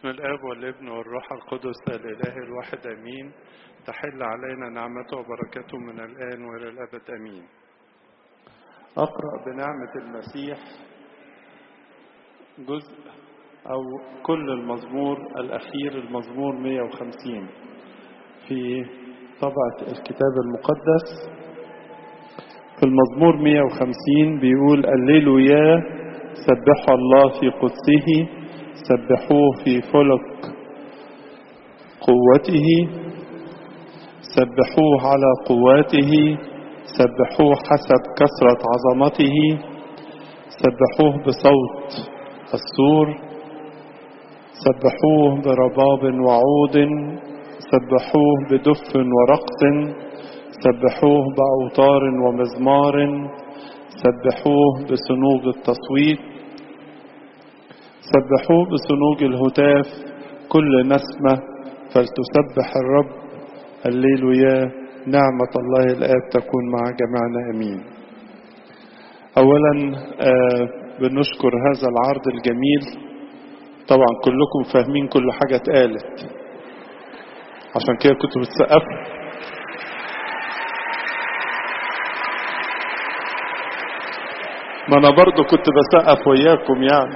الآب والابن والروح القدس الإله الواحد أمين تحل علينا نعمته وبركاته من الآن وإلى الأبد أمين أقرأ بنعمة المسيح جزء أو كل المزمور الأخير المزمور 150 في طبعة الكتاب المقدس في المزمور 150 بيقول الليلويا سبحوا الله في قدسه سبحوه في فلك قوته سبحوه على قواته سبحوه حسب كثرة عظمته سبحوه بصوت السور سبحوه برباب وعود سبحوه بدف ورقص سبحوه بأوتار ومزمار سبحوه بصنوج التصويت سبحوه بصنوج الهتاف كل نسمة فلتسبح الرب الليل ويا نعمة الله الآب تكون مع جميعنا أمين أولا آه بنشكر هذا العرض الجميل طبعا كلكم فاهمين كل حاجة اتقالت عشان كده كنتوا بتسقفوا ما انا برضو كنت بسقف وياكم يعني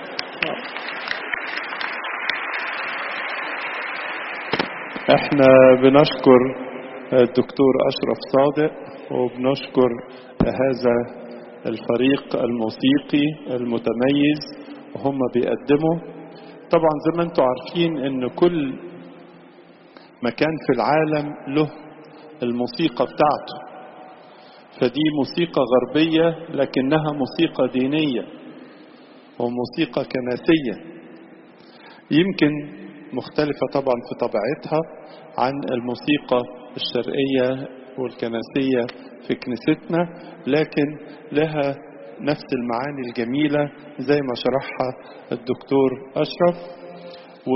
احنا بنشكر الدكتور اشرف صادق وبنشكر هذا الفريق الموسيقي المتميز وهم بيقدموا طبعا زي ما انتم عارفين ان كل مكان في العالم له الموسيقى بتاعته فدي موسيقى غربية لكنها موسيقى دينية وموسيقى كنسية يمكن مختلفة طبعا في طبيعتها عن الموسيقى الشرقية والكنسية في كنيستنا لكن لها نفس المعاني الجميلة زي ما شرحها الدكتور أشرف و...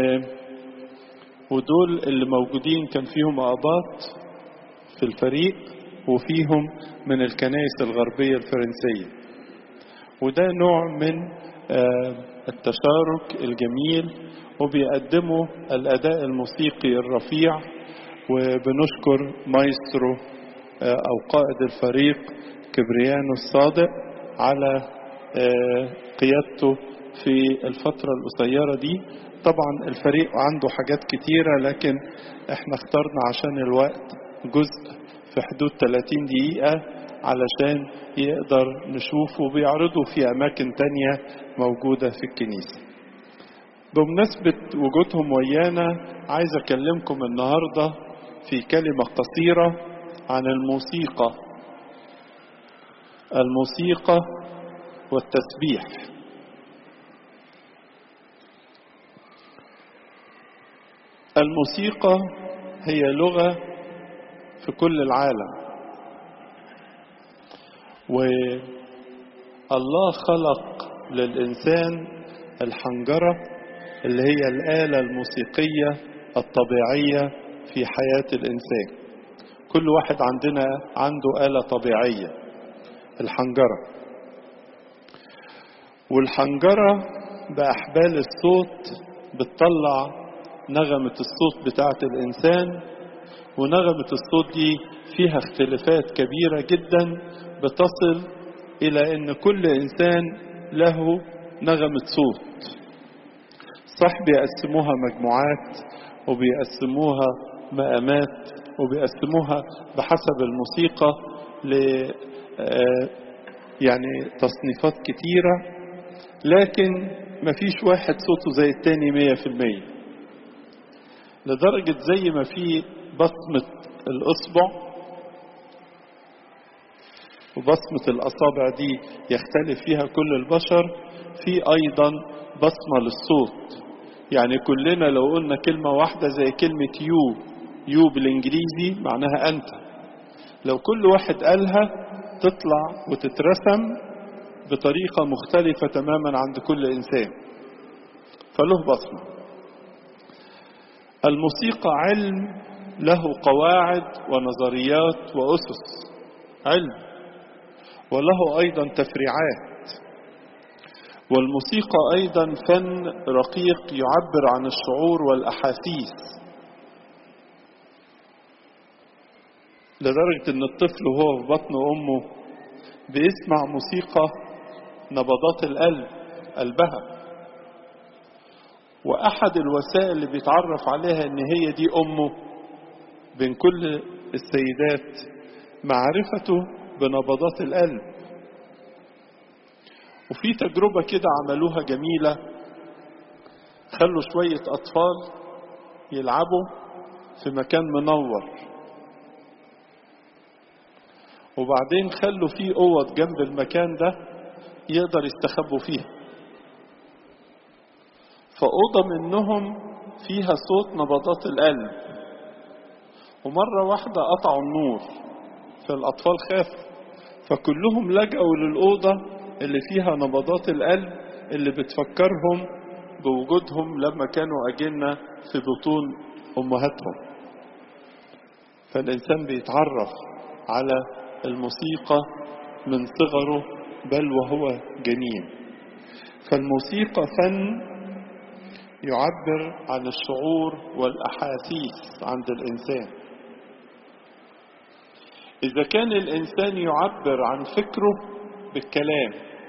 ودول اللي موجودين كان فيهم آباط في الفريق وفيهم من الكنائس الغربية الفرنسية وده نوع من التشارك الجميل وبيقدموا الأداء الموسيقي الرفيع وبنشكر مايسترو أو قائد الفريق كبريانو الصادق على قيادته في الفترة القصيرة دي طبعا الفريق عنده حاجات كتيرة لكن احنا اخترنا عشان الوقت جزء في حدود 30 دقيقة علشان يقدر نشوفه بيعرضوا في أماكن تانية موجودة في الكنيسة بمناسبة وجودهم ويانا عايز أكلمكم النهاردة في كلمة قصيرة عن الموسيقى الموسيقى والتسبيح الموسيقى هي لغة في كل العالم والله خلق للإنسان الحنجرة اللي هي الآلة الموسيقية الطبيعية في حياة الإنسان كل واحد عندنا عنده آلة طبيعية الحنجرة والحنجرة بأحبال الصوت بتطلع نغمة الصوت بتاعة الإنسان ونغمة الصوت دي فيها اختلافات كبيرة جدا بتصل إلى أن كل إنسان له نغمة صوت صح بيقسموها مجموعات وبيقسموها مقامات وبيقسموها بحسب الموسيقى ل يعني تصنيفات كتيرة لكن مفيش واحد صوته زي التاني مية في المية لدرجة زي ما في بصمة الإصبع وبصمة الأصابع دي يختلف فيها كل البشر في أيضا بصمة للصوت يعني كلنا لو قلنا كلمة واحدة زي كلمة يو يو بالإنجليزي معناها أنت لو كل واحد قالها تطلع وتترسم بطريقة مختلفة تماما عند كل إنسان فله بصمة الموسيقى علم له قواعد ونظريات وأسس علم وله أيضا تفريعات والموسيقى أيضا فن رقيق يعبر عن الشعور والأحاسيس لدرجة أن الطفل وهو في بطن أمه بيسمع موسيقى نبضات القلب قلبها وأحد الوسائل اللي بيتعرف عليها أن هي دي أمه بين كل السيدات معرفته بنبضات القلب وفي تجربة كده عملوها جميلة خلوا شوية أطفال يلعبوا في مكان منور وبعدين خلوا فيه أوض جنب المكان ده يقدر يستخبوا فيها فأوضة منهم فيها صوت نبضات القلب ومرة واحدة قطعوا النور فالأطفال خافوا فكلهم لجأوا للأوضة اللي فيها نبضات القلب اللي بتفكرهم بوجودهم لما كانوا أجنة في بطون أمهاتهم فالإنسان بيتعرف على الموسيقى من صغره بل وهو جنين فالموسيقى فن يعبر عن الشعور والأحاسيس عند الإنسان إذا كان الإنسان يعبر عن فكره بالكلام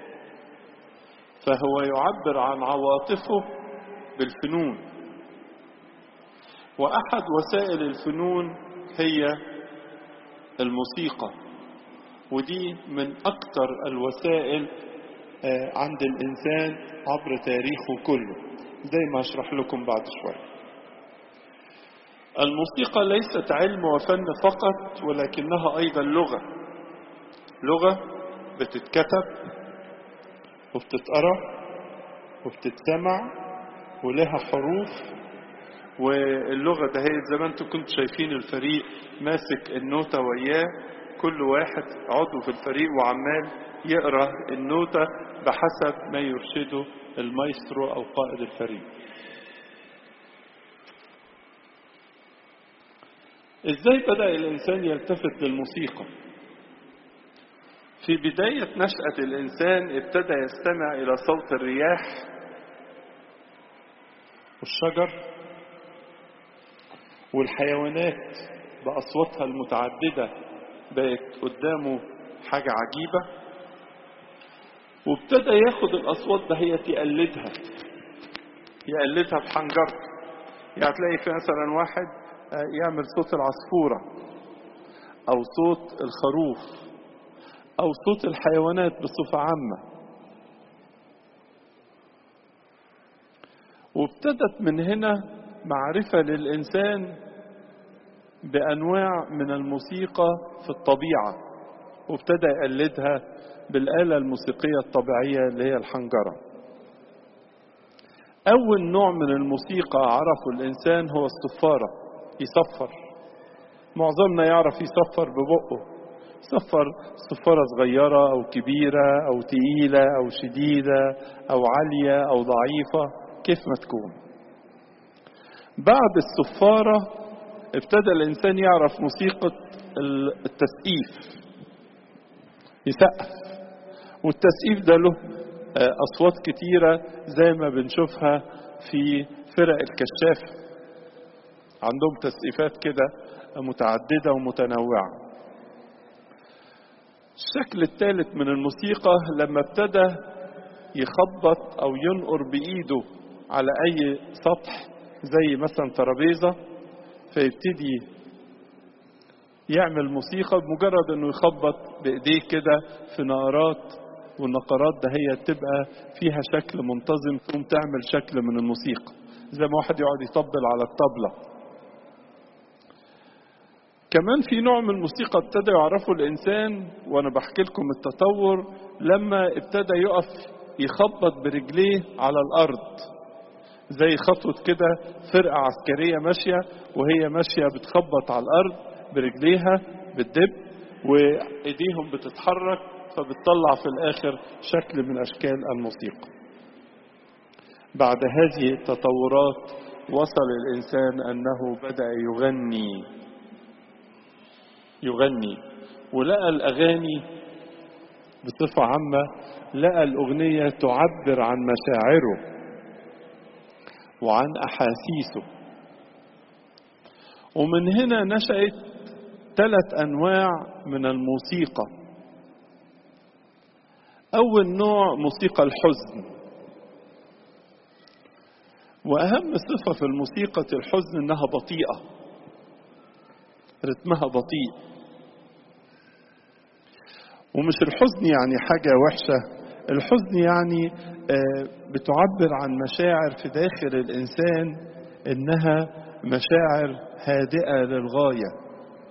فهو يعبر عن عواطفه بالفنون وأحد وسائل الفنون هي الموسيقى ودي من أكثر الوسائل عند الإنسان عبر تاريخه كله زي ما أشرح لكم بعد شوية الموسيقى ليست علم وفن فقط ولكنها أيضا لغة لغة بتتكتب وبتتقرا وبتتسمع ولها حروف واللغة ده هي زي ما انتم كنتوا شايفين الفريق ماسك النوتة وياه كل واحد عضو في الفريق وعمال يقرا النوتة بحسب ما يرشده المايسترو أو قائد الفريق ازاي بدأ الإنسان يلتفت للموسيقى في بداية نشأة الإنسان ابتدى يستمع إلى صوت الرياح والشجر والحيوانات بأصواتها المتعددة بقت قدامه حاجة عجيبة وابتدى ياخد الأصوات دهيت يقلدها يقلدها بحنجرته يعني تلاقي في مثلا واحد يعمل صوت العصفورة أو صوت الخروف أو صوت الحيوانات بصفة عامة وابتدت من هنا معرفة للإنسان بأنواع من الموسيقى في الطبيعة وابتدى يقلدها بالآلة الموسيقية الطبيعية اللي هي الحنجرة أول نوع من الموسيقى عرفه الإنسان هو الصفارة يصفر معظمنا يعرف يصفر ببقه صفر صفارة صغيرة أو كبيرة أو تقيلة أو شديدة أو عالية أو ضعيفة كيف ما تكون بعد الصفارة ابتدى الإنسان يعرف موسيقى التسقيف يسقف والتسقيف ده له أصوات كتيرة زي ما بنشوفها في فرق الكشاف عندهم تسقيفات كده متعددة ومتنوعة الشكل الثالث من الموسيقى لما ابتدى يخبط أو ينقر بإيده على أي سطح زي مثلا ترابيزة فيبتدي يعمل موسيقى بمجرد انه يخبط بايديه كده في نقرات والنقرات ده هي تبقى فيها شكل منتظم تقوم تعمل شكل من الموسيقى زي ما واحد يقعد يطبل على الطبلة كمان في نوع من الموسيقى ابتدى يعرفه الإنسان وأنا بحكي لكم التطور لما ابتدى يقف يخبط برجليه على الأرض زي خطوة كده فرقة عسكرية ماشية وهي ماشية بتخبط على الأرض برجليها بتدب وإيديهم بتتحرك فبتطلع في الآخر شكل من أشكال الموسيقى بعد هذه التطورات وصل الإنسان أنه بدأ يغني يغني ولقى الأغاني بصفة عامة لقى الأغنية تعبر عن مشاعره وعن أحاسيسه ومن هنا نشأت ثلاث أنواع من الموسيقى أول نوع موسيقى الحزن وأهم صفة في الموسيقى الحزن إنها بطيئة رتمها بطيء ومش الحزن يعني حاجة وحشة الحزن يعني بتعبر عن مشاعر في داخل الإنسان إنها مشاعر هادئة للغاية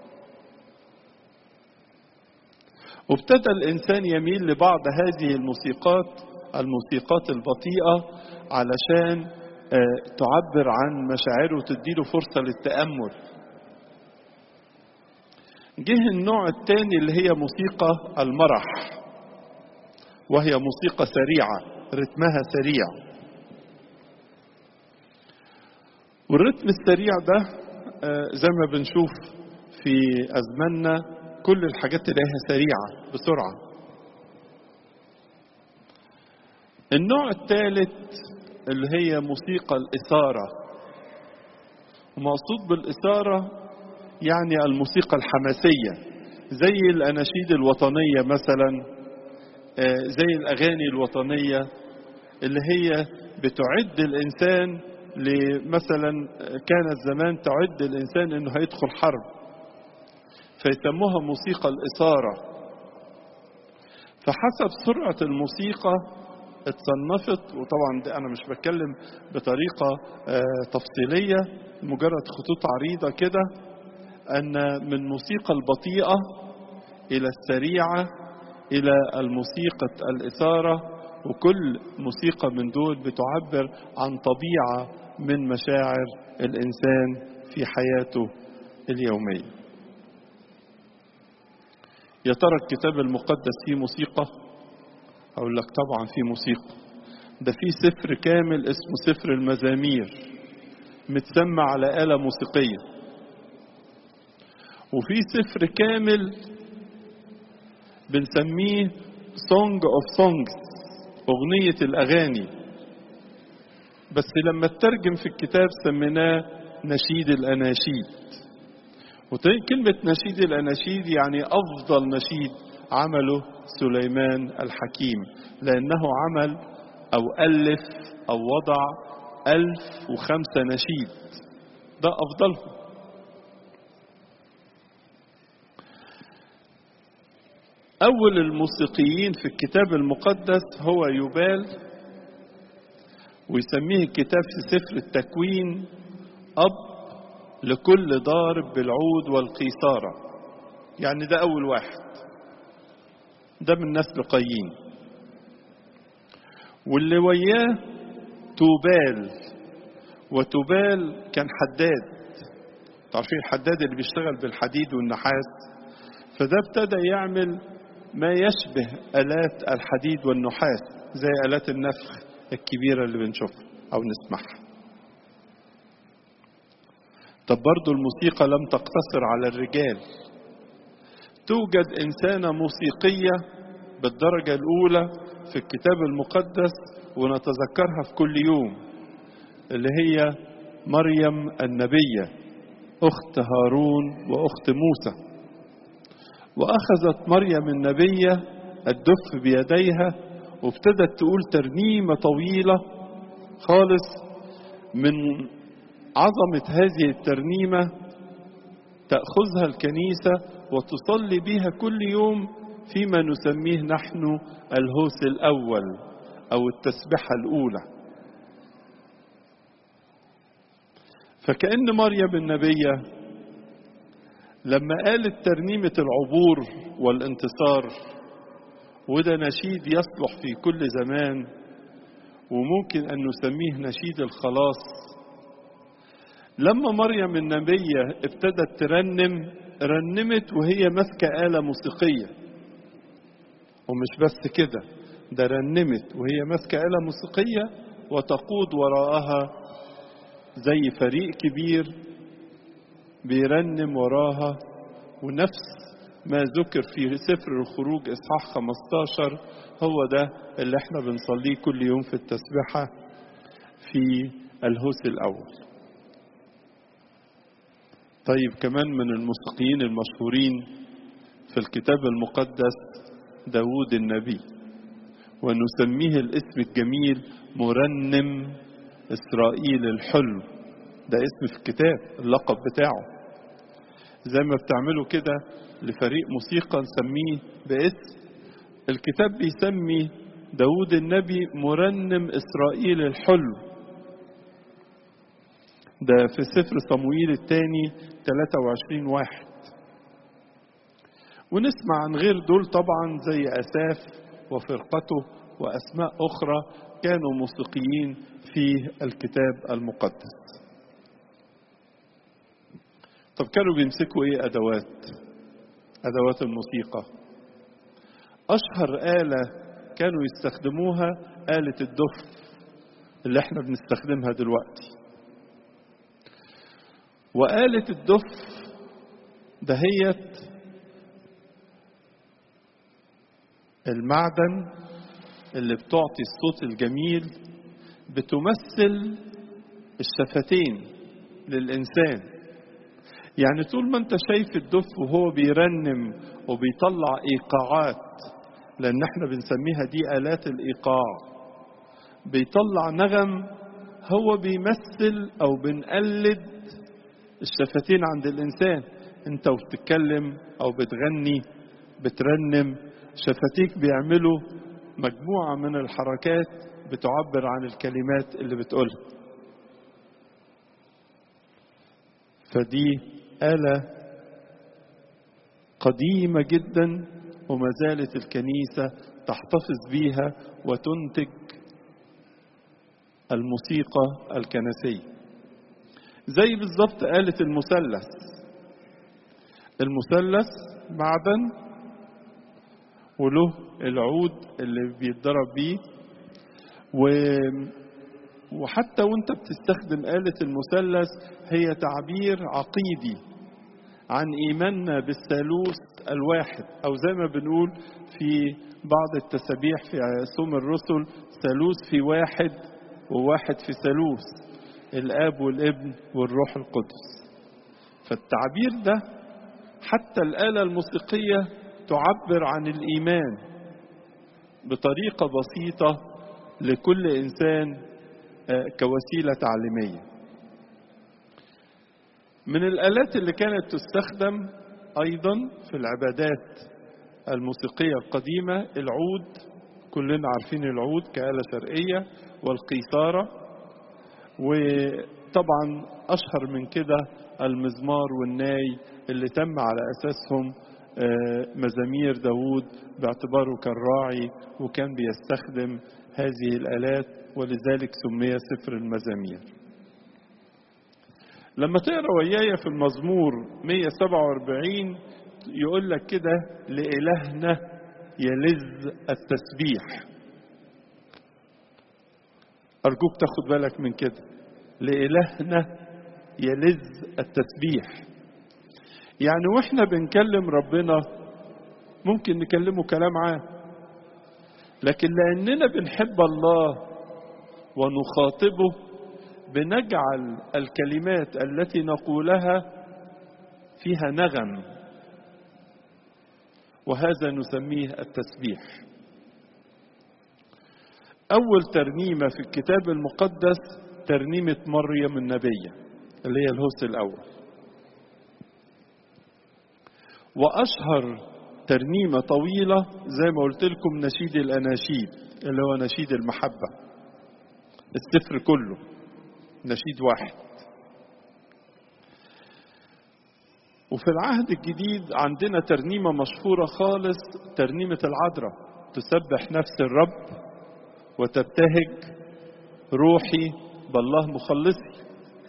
وابتدى الإنسان يميل لبعض هذه الموسيقات الموسيقات البطيئة علشان تعبر عن مشاعره وتديله فرصة للتأمل جه النوع الثاني اللي هي موسيقى المرح وهي موسيقى سريعة رتمها سريع والرتم السريع ده زي ما بنشوف في أزماننا كل الحاجات اللي هي سريعة بسرعة النوع الثالث اللي هي موسيقى الإثارة ومقصود بالإثارة يعني الموسيقى الحماسية زي الأناشيد الوطنية مثلا زي الأغاني الوطنية اللي هي بتعد الإنسان مثلا كانت زمان تعد الإنسان إنه هيدخل حرب فيسموها موسيقى الإثارة فحسب سرعة الموسيقى اتصنفت وطبعا دي أنا مش بتكلم بطريقة تفصيلية مجرد خطوط عريضة كده أن من موسيقى البطيئة إلى السريعة إلى الموسيقى الإثارة وكل موسيقى من دول بتعبر عن طبيعة من مشاعر الإنسان في حياته اليومية يا ترى الكتاب المقدس فيه موسيقى أقول لك طبعا فيه موسيقى ده فيه سفر كامل اسمه سفر المزامير متسمى على آلة موسيقية وفي سفر كامل بنسميه Song of Songs أغنية الأغاني بس لما اترجم في الكتاب سميناه نشيد الأناشيد وكلمة نشيد الأناشيد يعني أفضل نشيد عمله سليمان الحكيم لأنه عمل أو ألف أو وضع ألف وخمسة نشيد ده أفضلهم أول الموسيقيين في الكتاب المقدس هو يبال ويسميه الكتاب في سفر التكوين أب لكل ضارب بالعود والقيثارة يعني ده أول واحد ده من نسل قايين واللي وياه توبال وتوبال كان حداد تعرفين الحداد اللي بيشتغل بالحديد والنحاس فده ابتدى يعمل ما يشبه آلات الحديد والنحاس زي آلات النفخ الكبيرة اللي بنشوفها أو نسمعها طب برضو الموسيقى لم تقتصر على الرجال توجد إنسانة موسيقية بالدرجة الأولى في الكتاب المقدس ونتذكرها في كل يوم اللي هي مريم النبية أخت هارون وأخت موسى وأخذت مريم النبية الدف بيديها وابتدت تقول ترنيمة طويلة خالص من عظمة هذه الترنيمة تأخذها الكنيسة وتصلي بها كل يوم فيما نسميه نحن الهوس الأول أو التسبحة الأولى فكأن مريم النبية لما قالت ترنيمة العبور والانتصار وده نشيد يصلح في كل زمان وممكن أن نسميه نشيد الخلاص لما مريم النبية ابتدت ترنم رنمت وهي ماسكة آلة موسيقية ومش بس كده ده رنمت وهي ماسكة آلة موسيقية وتقود وراءها زي فريق كبير بيرنم وراها ونفس ما ذكر في سفر الخروج إصحاح 15 هو ده اللي احنا بنصليه كل يوم في التسبيحة في الهوس الأول طيب كمان من الموسيقيين المشهورين في الكتاب المقدس داود النبي ونسميه الاسم الجميل مرنم إسرائيل الحلو ده اسم في الكتاب اللقب بتاعه زي ما بتعملوا كده لفريق موسيقى نسميه باسم الكتاب بيسمي داود النبي مرنم إسرائيل الحلو ده في سفر صموئيل الثاني 23 واحد ونسمع عن غير دول طبعا زي أساف وفرقته وأسماء أخرى كانوا موسيقيين في الكتاب المقدس طب كانوا بيمسكوا ايه ادوات ادوات الموسيقى اشهر آلة كانوا يستخدموها آلة الدف اللي احنا بنستخدمها دلوقتي وآلة الدف دهيت المعدن اللي بتعطي الصوت الجميل بتمثل الشفتين للإنسان يعني طول ما انت شايف الدف وهو بيرنم وبيطلع ايقاعات لان احنا بنسميها دي الات الايقاع بيطلع نغم هو بيمثل او بنقلد الشفتين عند الانسان انت وبتتكلم او بتغني بترنم شفتيك بيعملوا مجموعة من الحركات بتعبر عن الكلمات اللي بتقولها فدي آلة قديمة جدا وما زالت الكنيسة تحتفظ بيها وتنتج الموسيقى الكنسية زي بالظبط آلة المثلث المثلث معدن وله العود اللي بيتضرب بيه و وحتى وانت بتستخدم آلة المثلث هي تعبير عقيدي عن إيماننا بالثالوث الواحد أو زي ما بنقول في بعض التسابيح في صوم الرسل ثالوث في واحد وواحد في ثالوث الآب والابن والروح القدس فالتعبير ده حتى الآلة الموسيقية تعبر عن الإيمان بطريقة بسيطة لكل إنسان كوسيلة تعليمية من الآلات اللي كانت تستخدم أيضا في العبادات الموسيقية القديمة العود كلنا عارفين العود كآلة شرقية والقيثارة وطبعا أشهر من كده المزمار والناي اللي تم على أساسهم مزامير داود باعتباره كان راعي وكان بيستخدم هذه الآلات ولذلك سمي سفر المزامير لما تقرا ويايا في المزمور 147 يقول لك كده لإلهنا يلذ التسبيح أرجوك تاخد بالك من كده لإلهنا يلذ التسبيح يعني واحنا بنكلم ربنا ممكن نكلمه كلام عام لكن لأننا بنحب الله ونخاطبه بنجعل الكلمات التي نقولها فيها نغم وهذا نسميه التسبيح أول ترنيمة في الكتاب المقدس ترنيمة مريم النبية اللي هي الهوس الأول وأشهر ترنيمة طويلة زي ما قلت لكم نشيد الأناشيد اللي هو نشيد المحبة السفر كله نشيد واحد وفي العهد الجديد عندنا ترنيمة مشهورة خالص ترنيمة العذراء تسبح نفس الرب وتبتهج روحي بالله مخلصي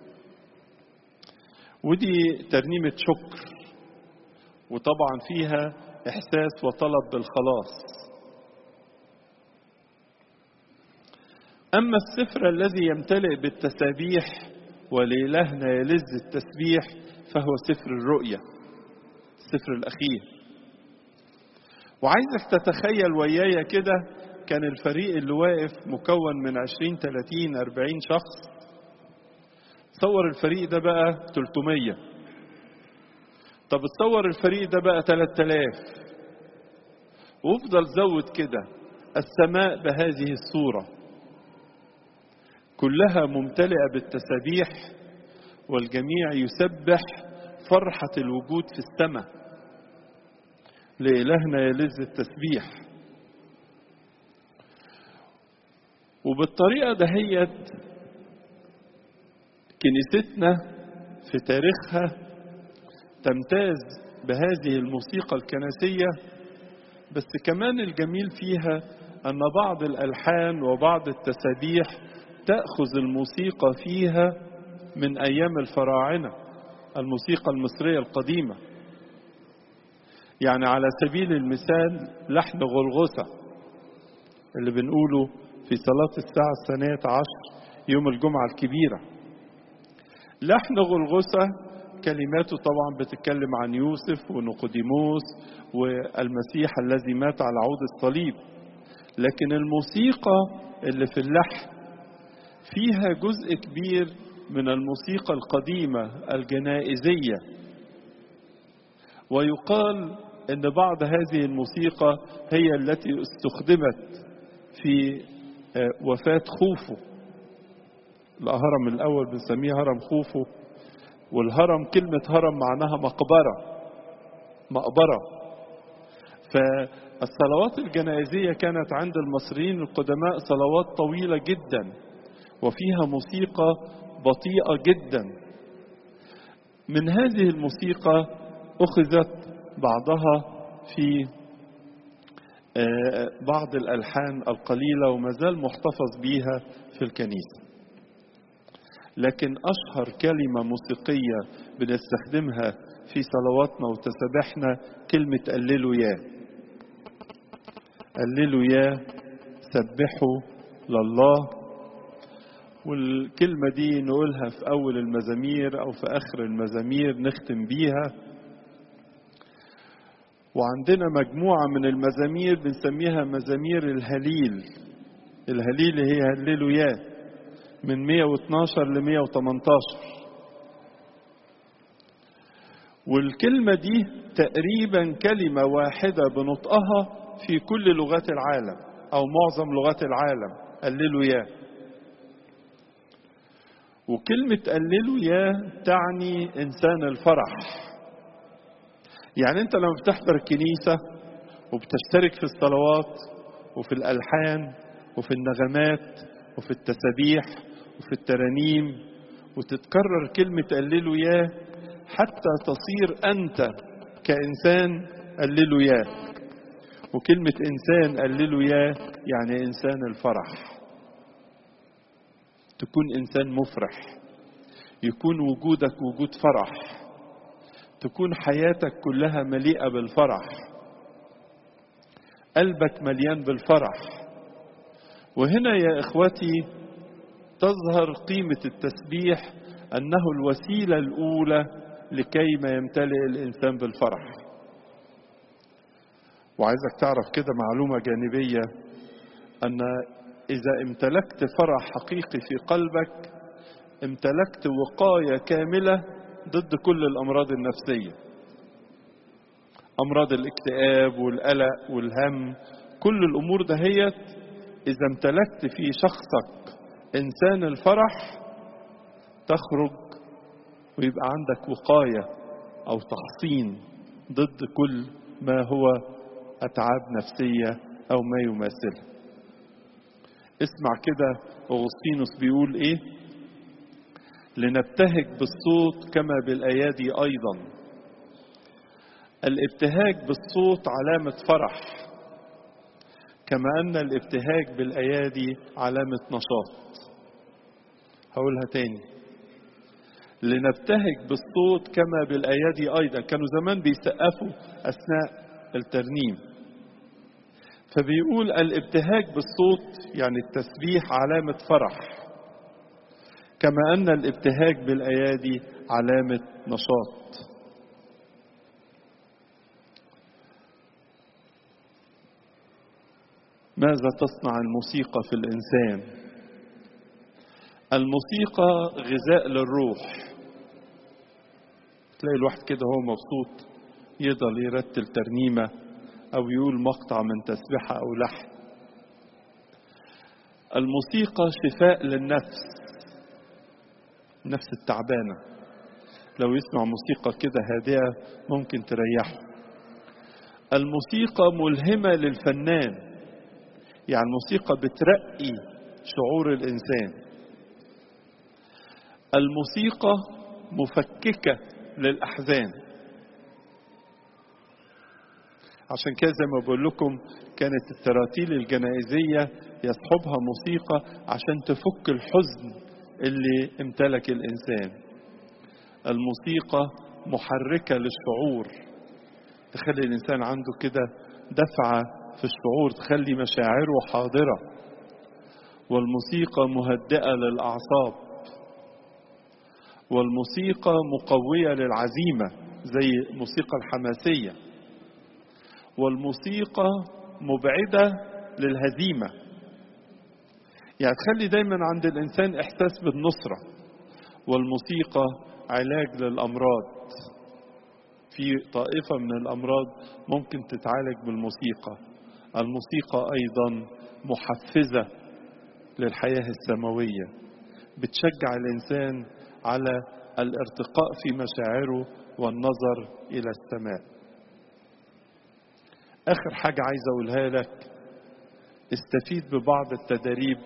ودي ترنيمة شكر وطبعا فيها إحساس وطلب بالخلاص أما السفر الذي يمتلئ بالتسابيح ولإلهنا يلذ التسبيح فهو سفر الرؤيا السفر الأخير وعايزك تتخيل ويايا كده كان الفريق اللي واقف مكون من 20 30 40 شخص تصور الفريق ده بقى 300 طب تصور الفريق ده بقى 3000 وافضل زود كده السماء بهذه الصورة كلها ممتلئة بالتسابيح والجميع يسبح فرحة الوجود في السماء لإلهنا يلذ التسبيح وبالطريقة دهيت كنيستنا في تاريخها تمتاز بهذه الموسيقى الكنسية بس كمان الجميل فيها أن بعض الألحان وبعض التسابيح تأخذ الموسيقى فيها من أيام الفراعنة الموسيقى المصرية القديمة يعني على سبيل المثال لحن غلغسة اللي بنقوله في صلاة الساعة الثانية عشر يوم الجمعة الكبيرة لحن غلغسة كلماته طبعا بتتكلم عن يوسف ونقوديموس والمسيح الذي مات على عود الصليب لكن الموسيقى اللي في اللحن فيها جزء كبير من الموسيقى القديمة الجنائزية ويقال ان بعض هذه الموسيقى هي التي استخدمت في وفاة خوفو الهرم الأول بنسميه هرم خوفو والهرم كلمة هرم معناها مقبرة مقبرة فالصلوات الجنائزية كانت عند المصريين القدماء صلوات طويلة جدا وفيها موسيقى بطيئة جدا من هذه الموسيقى أخذت بعضها في بعض الألحان القليلة وما زال محتفظ بيها في الكنيسة لكن أشهر كلمة موسيقية بنستخدمها في صلواتنا وتسابيحنا كلمة قللوا يا قللوا يا سبحوا لله والكلمة دي نقولها في أول المزامير أو في آخر المزامير نختم بيها وعندنا مجموعة من المزامير بنسميها مزامير الهليل الهليل هي هللوا يا من 112 ل 118 والكلمة دي تقريبا كلمة واحدة بنطقها في كل لغات العالم أو معظم لغات العالم قللوا يا وكلمة قللوا يا تعني إنسان الفرح يعني أنت لما بتحضر الكنيسة وبتشترك في الصلوات وفي الألحان وفي النغمات وفي التسابيح وفي الترانيم وتتكرر كلمة قللوا يا حتى تصير أنت كإنسان قللوا يا وكلمة إنسان قللوا يا يعني إنسان الفرح تكون إنسان مفرح يكون وجودك وجود فرح تكون حياتك كلها مليئة بالفرح قلبك مليان بالفرح وهنا يا إخوتي تظهر قيمة التسبيح أنه الوسيلة الأولى لكي ما يمتلئ الإنسان بالفرح وعايزك تعرف كده معلومة جانبية أن إذا امتلكت فرح حقيقي في قلبك امتلكت وقاية كاملة ضد كل الأمراض النفسية أمراض الاكتئاب والقلق والهم كل الأمور دهيت إذا امتلكت في شخصك إنسان الفرح تخرج ويبقى عندك وقاية أو تحصين ضد كل ما هو أتعاب نفسية أو ما يماثلها اسمع كده أغسطينوس بيقول إيه لنبتهج بالصوت كما بالأيادي أيضا الابتهاج بالصوت علامة فرح كما أن الابتهاج بالأيادي علامة نشاط هقولها تاني لنبتهج بالصوت كما بالأيادي أيضا كانوا زمان بيسقفوا أثناء الترنيم فبيقول الابتهاج بالصوت يعني التسبيح علامة فرح كما أن الابتهاج بالأيادي علامة نشاط ماذا تصنع الموسيقى في الإنسان الموسيقى غذاء للروح تلاقي الواحد كده هو مبسوط يقدر يرتل ترنيمة أو يقول مقطع من تسبحة أو لحن الموسيقى شفاء للنفس النفس التعبانة لو يسمع موسيقى كده هادئة ممكن تريحه الموسيقى ملهمة للفنان يعني الموسيقى بترقي شعور الإنسان الموسيقى مفككة للأحزان عشان كده زي ما بقول لكم كانت التراتيل الجنائزية يصحبها موسيقى عشان تفك الحزن اللي امتلك الإنسان الموسيقى محركة للشعور تخلي الإنسان عنده كده دفعة في الشعور تخلي مشاعره حاضرة والموسيقى مهدئة للأعصاب والموسيقى مقوية للعزيمة زي الموسيقى الحماسية والموسيقى مبعدة للهزيمة يعني تخلي دايما عند الإنسان إحساس بالنصرة والموسيقى علاج للأمراض في طائفة من الأمراض ممكن تتعالج بالموسيقى الموسيقى أيضا محفزة للحياة السماوية بتشجع الإنسان على الارتقاء في مشاعره والنظر إلى السماء آخر حاجة عايز أقولها لك استفيد ببعض التدريب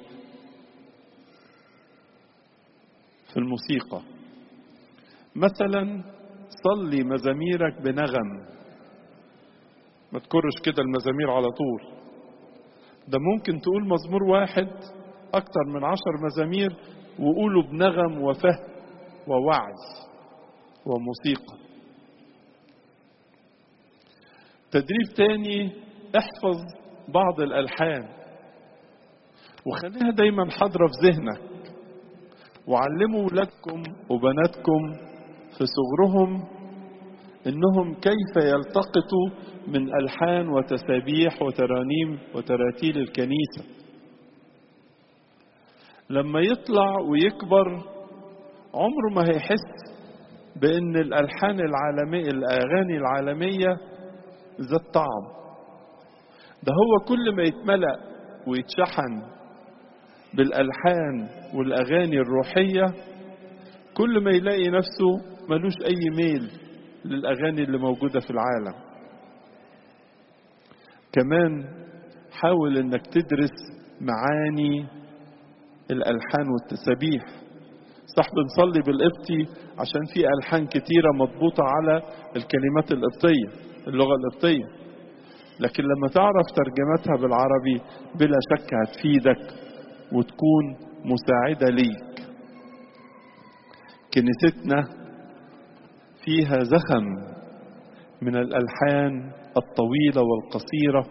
في الموسيقى مثلا صلي مزاميرك بنغم ما تكرش كده المزامير على طول ده ممكن تقول مزمور واحد أكتر من عشر مزامير وقوله بنغم وفهم ووعي وموسيقى تدريب تاني احفظ بعض الألحان وخليها دايما حاضرة في ذهنك وعلموا ولادكم وبناتكم في صغرهم انهم كيف يلتقطوا من الحان وتسابيح وترانيم وتراتيل الكنيسه لما يطلع ويكبر عمره ما هيحس بان الالحان العالميه الاغاني العالميه ذات طعم ده هو كل ما يتملأ ويتشحن بالالحان والاغاني الروحيه كل ما يلاقي نفسه ملوش اي ميل للاغاني اللي موجوده في العالم كمان حاول انك تدرس معاني الالحان والتسابيح صح بنصلي بالقبطي عشان في الحان كتيره مضبوطه على الكلمات القبطيه اللغه القبطيه لكن لما تعرف ترجمتها بالعربي بلا شك هتفيدك وتكون مساعده ليك كنيستنا فيها زخم من الالحان الطويله والقصيره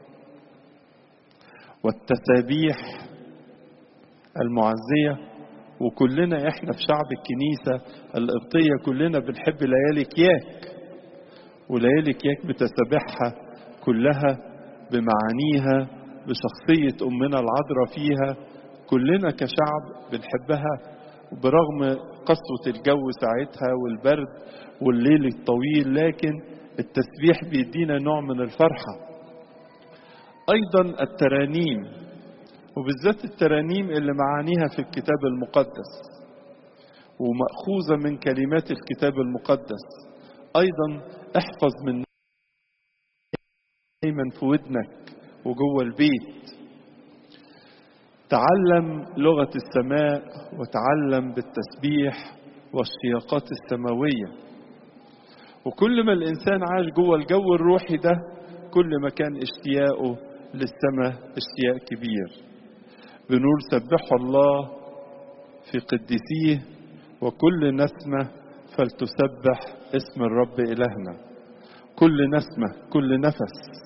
والتسابيح المعزيه وكلنا احنا في شعب الكنيسه القبطيه كلنا بنحب ليالي كياك وليالي كياك بتسابيحها كلها بمعانيها بشخصيه امنا العذراء فيها كلنا كشعب بنحبها برغم قسوة الجو ساعتها والبرد والليل الطويل لكن التسبيح بيدينا نوع من الفرحة أيضا الترانيم وبالذات الترانيم اللي معانيها في الكتاب المقدس ومأخوذة من كلمات الكتاب المقدس أيضا احفظ من دايما في ودنك وجوه البيت تعلم لغة السماء وتعلم بالتسبيح والسياقات السماوية وكل ما الإنسان عاش جوه الجو الروحي ده كل ما كان اشتياقه للسماء اشتياق كبير بنقول سبحوا الله في قدسيه وكل نسمة فلتسبح اسم الرب إلهنا كل نسمة كل نفس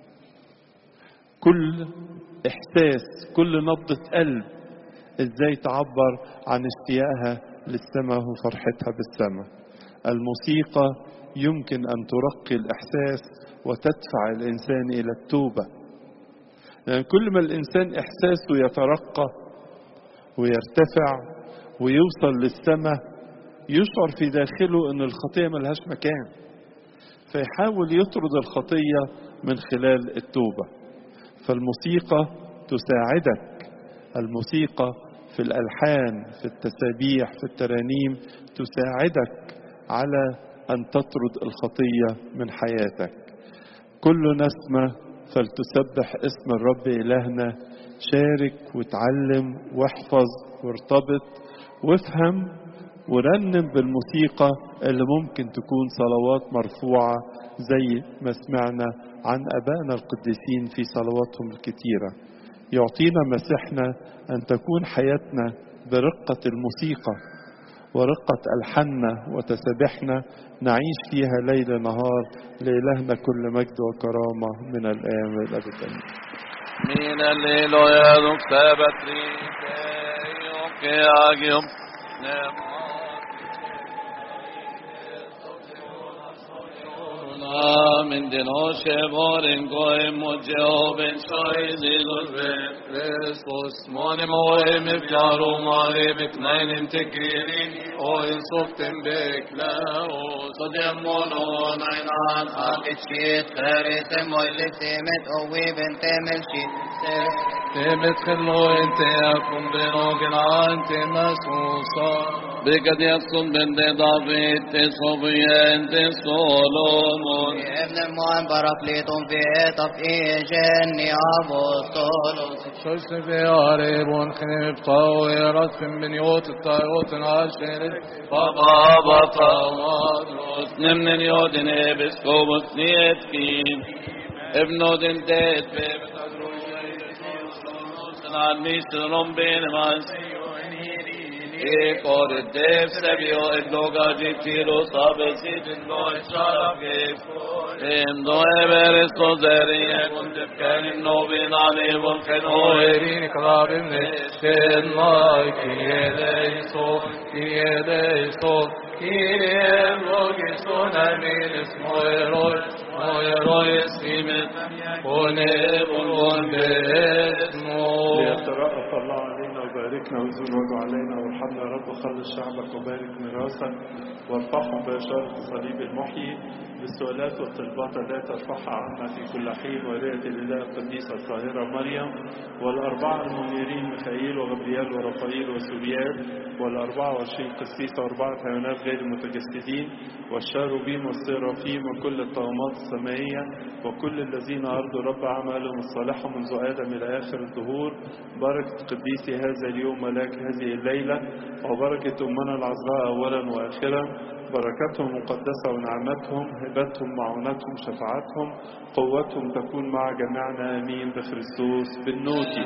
كل إحساس كل نبضة قلب إزاي تعبر عن اشتياقها للسماء وفرحتها بالسماء الموسيقى يمكن أن ترقي الإحساس وتدفع الإنسان إلى التوبة يعني كل ما الإنسان إحساسه يترقى ويرتفع ويوصل للسماء يشعر في داخله أن الخطية ملهاش مكان فيحاول يطرد الخطية من خلال التوبة فالموسيقى تساعدك الموسيقى في الألحان في التسابيح في الترانيم تساعدك على أن تطرد الخطية من حياتك كل نسمة فلتسبح اسم الرب إلهنا شارك وتعلم واحفظ وارتبط وافهم ورنم بالموسيقى اللي ممكن تكون صلوات مرفوعة زي ما سمعنا عن أبائنا القديسين في صلواتهم الكتيرة يعطينا مسيحنا أن تكون حياتنا برقة الموسيقى ورقة ألحاننا وتسابيحنا نعيش فيها ليل نهار لإلهنا كل مجد وكرامة من الآن والأبد آمين من الليل يدك سبتريك يوم من دنوش بارن قوي مجاوبن شايد Kristus Måne måe med fjaro mare beknein en tekririn og en soften bekle og så det må nå nein an الشيت خارت مولد تمت قوي بنت ملشي تمت خلو انت يكون بنوغن انت مسوسا بقد يكون بنت دافيد تصوبيا انت سولومون يا ابن المعن براكليتم في طفئي جني أبوستولوس شوش في عريبون خنف طاويرات من يوت الطايوت العشر بابا بطا وادروس نمن يودن بسكوبس نيتكين ابنو دن تيت في بتدروش عني سرم بين مانسيو ایک اور دیو سبیو ادلوگا جیتیرو سابسی دنگو اشارف ام دو ایبرس تو زیریه کندب کنیم نوبین علی ولخن اوهرین کلابیم نشتن مای کیه لیسو کیه لیسو کیه لوگی سونمین اسمو ایروی اسمو ایروی اسمیمت کونه بلون باسمو ليترأف الله علينا وباركنا ويزول وجهه علينا وارحمنا يا رب وخلص شعبك وبارك ميراثك وارفعهم بإشارة الصليب المحيي بالسؤالات والطلبات التي ترفعها عنا في كل حين ورئة الإله القديسة الطاهرة مريم والأربعة المنيرين ميخائيل وغبريال ورفائيل وسوريال والأربعة وعشرين قسيس وأربعة حيوانات غير متجسدين والشاروبيم والسيرافيم وكل الطغمات السمائية وكل الذين أرضوا رب أعمالهم الصالحة منذ آدم إلى آخر الدهور بركة قديسي هذا اليوم ملاك هذه الليلة وبركة أمنا العذراء أولا وآخرا بركتهم مقدسة ونعمتهم هبتهم معونتهم شفاعتهم قوتهم تكون مع جميعنا آمين بخريستوس بالنوتي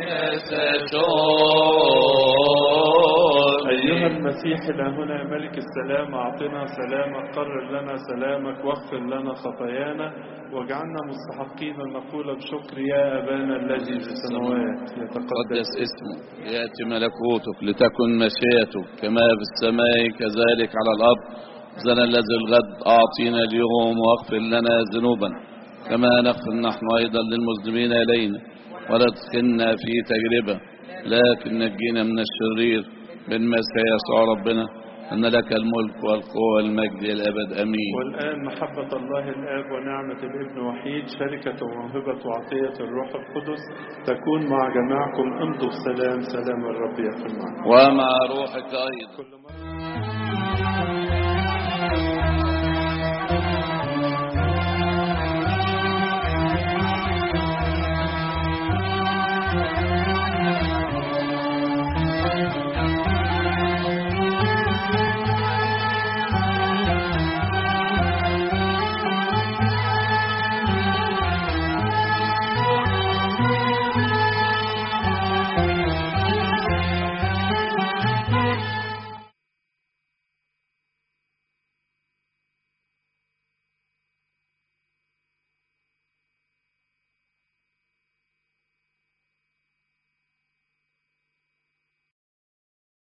أيها المسيح إلهنا ملك السلام أعطنا سلامك قرر لنا سلامك واغفر لنا خطايانا واجعلنا مستحقين أن نقول بشكر يا أبانا الذي في السماوات يتقدس قدس اسمه يأتي ملكوتك لتكن مشيئتك كما في السماء كذلك على الأرض زنا الذي الغد أعطينا اليوم واغفر لنا ذنوبنا كما نغفر نحن أيضا للمذنبين إلينا ولا تدخلنا في تجربة لكن نجينا من الشرير بالمسيح يسوع ربنا أن لك الملك والقوة والمجد إلى الأبد أمين والآن محبة الله الآب ونعمة الابن وحيد شركة وموهبة وعطية الروح القدس تكون مع جميعكم امضوا بسلام سلام الرب يكن معكم ومع روحك أيضا كل